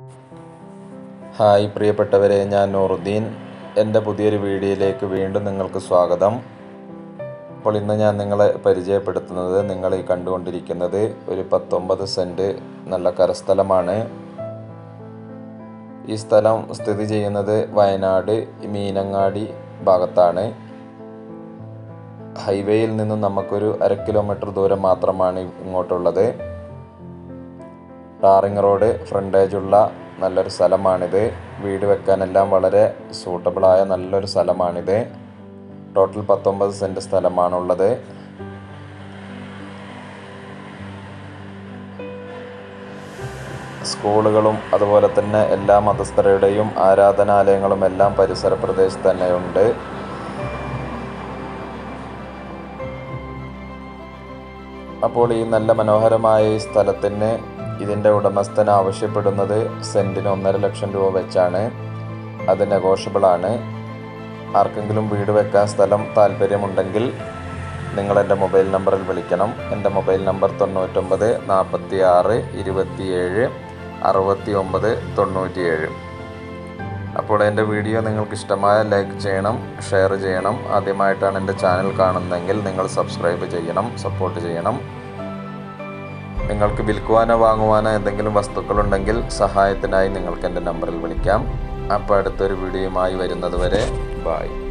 hi പ്രിയപ്പെട്ടവരെ ഞാൻ നൂറുദ്ദീൻ എൻ്റെ പുതിയൊരു വീഡിയോയിലേക്ക് വീണ്ടും നിങ്ങൾക്ക് സ്വാഗതം അപ്പോൾ ഇന്ന് ഞാൻ നിങ്ങളെ പരിചയപ്പെടുത്തുന്നത് നിങ്ങൾ ഈ കണ്ടുകൊണ്ടിരിക്കുന്നത് ഒരു പത്തൊമ്പത് സെൻറ്റ് നല്ല കരസ്ഥലമാണ് ഈ സ്ഥലം സ്ഥിതി ചെയ്യുന്നത് വയനാട് മീനങ്ങാടി ഭാഗത്താണ് ഹൈവേയിൽ നിന്നും നമുക്കൊരു അര കിലോമീറ്റർ ദൂരം മാത്രമാണ് ഇങ്ങോട്ടുള്ളത് ടാറിങ് റോഡ് ഫ്രണ്ടേജുള്ള നല്ലൊരു സ്ഥലമാണിത് വീട് വെക്കാനെല്ലാം വളരെ സൂട്ടബിളായ നല്ലൊരു സ്ഥലമാണിത് ടോട്ടൽ പത്തൊമ്പത് സെൻറ്റ് സ്ഥലമാണുള്ളത് സ്കൂളുകളും അതുപോലെ തന്നെ എല്ലാ മതസ്ഥരുടെയും ആരാധനാലയങ്ങളും എല്ലാം പരിസര പ്രദേശത്ത് തന്നെയുണ്ട് അപ്പോൾ ഈ നല്ല മനോഹരമായ ഈ സ്ഥലത്തിന് ഇതിൻ്റെ ഉടമസ്ഥൻ ആവശ്യപ്പെടുന്നത് സെൻറ്റിന് ഒന്നര ലക്ഷം രൂപ വെച്ചാണ് അത് നെഗോഷ്യബിൾ ആണ് ആർക്കെങ്കിലും വീട് വെക്കാൻ സ്ഥലം താല്പര്യമുണ്ടെങ്കിൽ നിങ്ങൾ എൻ്റെ മൊബൈൽ നമ്പറിൽ വിളിക്കണം എൻ്റെ മൊബൈൽ നമ്പർ തൊണ്ണൂറ്റൊമ്പത് നാൽപ്പത്തി ആറ് ഇരുപത്തിയേഴ് അറുപത്തി ഒമ്പത് തൊണ്ണൂറ്റിയേഴ് അപ്പോൾ എൻ്റെ വീഡിയോ നിങ്ങൾക്ക് ഇഷ്ടമായ ലൈക്ക് ചെയ്യണം ഷെയർ ചെയ്യണം ആദ്യമായിട്ടാണ് എൻ്റെ ചാനൽ കാണുന്നതെങ്കിൽ നിങ്ങൾ സബ്സ്ക്രൈബ് ചെയ്യണം സപ്പോർട്ട് ചെയ്യണം നിങ്ങൾക്ക് വിൽക്കുവാനോ വാങ്ങുവാനോ എന്തെങ്കിലും വസ്തുക്കളുണ്ടെങ്കിൽ സഹായത്തിനായി നിങ്ങൾക്ക് എൻ്റെ നമ്പറിൽ വിളിക്കാം അപ്പോൾ അടുത്തൊരു വീഡിയോയുമായി വരുന്നത് വരെ ബായ്